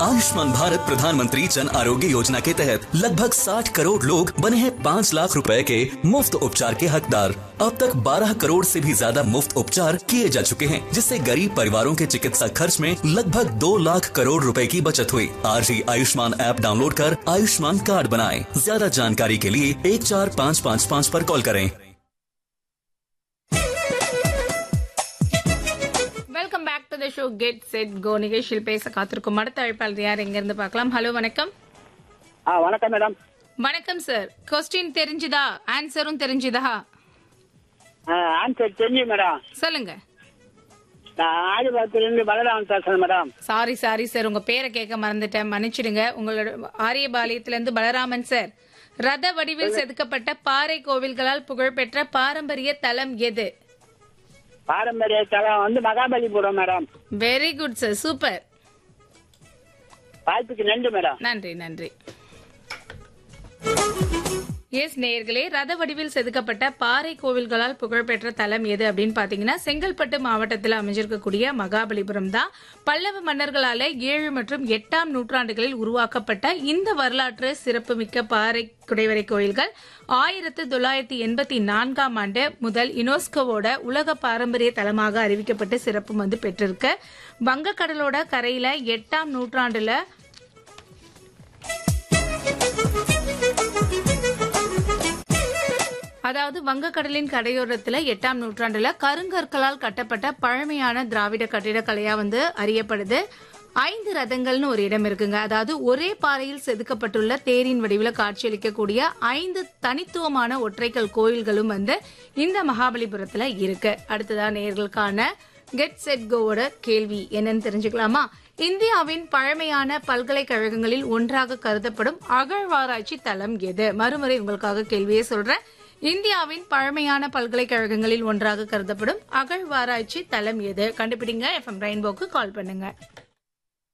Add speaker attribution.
Speaker 1: आयुष्मान भारत प्रधानमंत्री जन आरोग्य योजना के तहत लगभग 60 करोड़ लोग बने हैं 5 लाख रुपए के मुफ्त उपचार के हकदार अब तक 12 करोड़ से भी ज्यादा मुफ्त उपचार किए जा चुके हैं जिससे गरीब परिवारों के चिकित्सा खर्च में लगभग 2 लाख करोड़ रुपए की बचत हुई आज ही आयुष्मान ऐप डाउनलोड कर आयुष्मान कार्ड बनाएं ज्यादा जानकारी के लिए एक चार पाँच पाँच पाँच पर कॉल करें
Speaker 2: welcome back to the show get set go நிகழ்ச்சியில் பேச காத்திருக்கும் அடுத்த அழைப்பாளர் யார் எங்க இருந்து பார்க்கலாம் ஹலோ வணக்கம்
Speaker 3: ஆ வணக்கம் மேடம்
Speaker 2: வணக்கம் சார் கொஸ்டின் தெரிஞ்சுதா ஆன்சரும் தெரிஞ்சுதா
Speaker 3: ஆன்சர் தெரிஞ்சு மேடம்
Speaker 2: சொல்லுங்க
Speaker 3: நான் ஆதிபாத்திலிருந்து பலராமன் பேசுறேன் மேடம்
Speaker 2: சாரி சாரி சார் உங்க பேரை கேட்க மறந்துட்டேன் மன்னிச்சிடுங்க உங்களோட ஆரியபாளையத்திலிருந்து பலராமன் சார் ரத வடிவில் செதுக்கப்பட்ட பாறை கோவில்களால் புகழ்பெற்ற பாரம்பரிய தலம் எது
Speaker 3: பாரம்பரிய தலம் வந்து Mahabalipuram madam
Speaker 2: very good sir super
Speaker 3: வாய்ப்புக்கு நன்றி மேடம்
Speaker 2: நன்றி நன்றி எஸ் நேயர்களே ரத வடிவில் செதுக்கப்பட்ட பாறை கோவில்களால் புகழ்பெற்ற தலம் எது அப்படின்னு பாத்தீங்கன்னா செங்கல்பட்டு மாவட்டத்தில் அமைஞ்சிருக்கக்கூடிய மகாபலிபுரம் தான் பல்லவ மன்னர்களால ஏழு மற்றும் எட்டாம் நூற்றாண்டுகளில் உருவாக்கப்பட்ட இந்த வரலாற்று சிறப்புமிக்க பாறை குடைவரை கோயில்கள் ஆயிரத்து தொள்ளாயிரத்தி எண்பத்தி நான்காம் ஆண்டு முதல் யுனெஸ்கோவோட உலக பாரம்பரிய தலமாக அறிவிக்கப்பட்டு சிறப்பு வந்து பெற்றிருக்கு வங்கக்கடலோட கரையில எட்டாம் நூற்றாண்டுல அதாவது வங்கக்கடலின் கரையோரத்துல எட்டாம் நூற்றாண்டுல கருங்கற்களால் கட்டப்பட்ட பழமையான திராவிட கட்டிடக்கலையா வந்து அறியப்படுது ஐந்து ரதங்கள்னு ஒரு இடம் இருக்குங்க அதாவது ஒரே பாறையில் செதுக்கப்பட்டுள்ள தேரின் வடிவில் காட்சியளிக்கக்கூடிய ஐந்து தனித்துவமான ஒற்றைக்கல் கோயில்களும் வந்து இந்த மகாபலிபுரத்துல இருக்கு அடுத்ததா நேர்களுக்கான கெட் செட் கோவோட கேள்வி என்னன்னு தெரிஞ்சுக்கலாமா இந்தியாவின் பழமையான பல்கலைக்கழகங்களில் ஒன்றாக கருதப்படும் அகழ்வாராய்ச்சி தலம் எது மறுமுறை உங்களுக்காக கேள்வியே சொல்றேன் இந்தியாவின் பழமையான பல்கலைக்கழகங்களில் ஒன்றாக கருதப்படும் அகழ்வாராய்ச்சி தலம் எது கண்டுபிடிங்க எஃப்எம் ரெயின்போக்கு கால் பண்ணுங்க